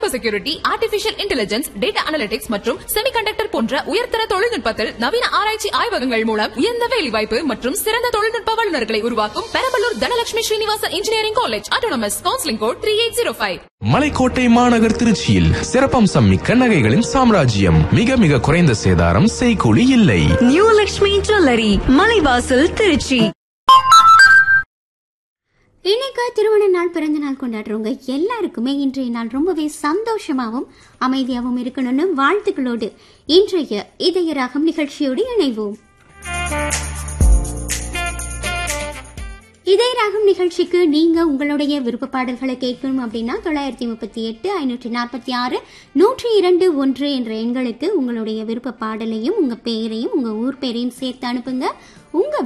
security artificial intelligence data analytics மற்றும் semiconductor போன்ற உயர்தர தொழில்நுட்பத்தில் நவீன ஆராய்ச்சி ஆய்வகங்கள் மூலம் உயர்ந்த வேலைவாய்ப்பு மற்றும் சிறந்த தொழில்நுட்ப வல்லுநர்களை உருவாக்கும் Perambalur Dhanalakshmi Srinivasa engineering college autonomous counselling code three eight zero five Malaikottai மாநகர் திருச்சியில் சிறப்பம்சம் மிக்க நகைகளின் சாம்ராஜ்யம் மிக மிக குறைந்த சேதாரம் செய்கூலி இல்லை நியூ லக்ஷ்மி ஜுவல்லரி மலைவாசல் திருச்சி இன்னைக்கு திருமண நாள் பிறந்த நாள் கொண்டாடுறவங்க எல்லாருக்குமே இன்றைய நாள் ரொம்பவே சந்தோஷமாகவும் அமைதியாகவும் இருக்கணும்னு வாழ்த்துக்களோடு இன்றைய இதய ராகம் நிகழ்ச்சியோடு இணைவோம் இதய ராகம் நிகழ்ச்சிக்கு நீங்க உங்களுடைய விருப்ப பாடல்களை கேட்கணும் அப்படின்னா தொள்ளாயிரத்தி முப்பத்தி எட்டு ஐநூற்றி நாற்பத்தி ஆறு நூற்றி இரண்டு ஒன்று என்ற எண்களுக்கு உங்களுடைய விருப்ப பாடலையும் உங்க பெயரையும் உங்க ஊர் பெயரையும் சேர்த்து அனுப்புங்க உங்க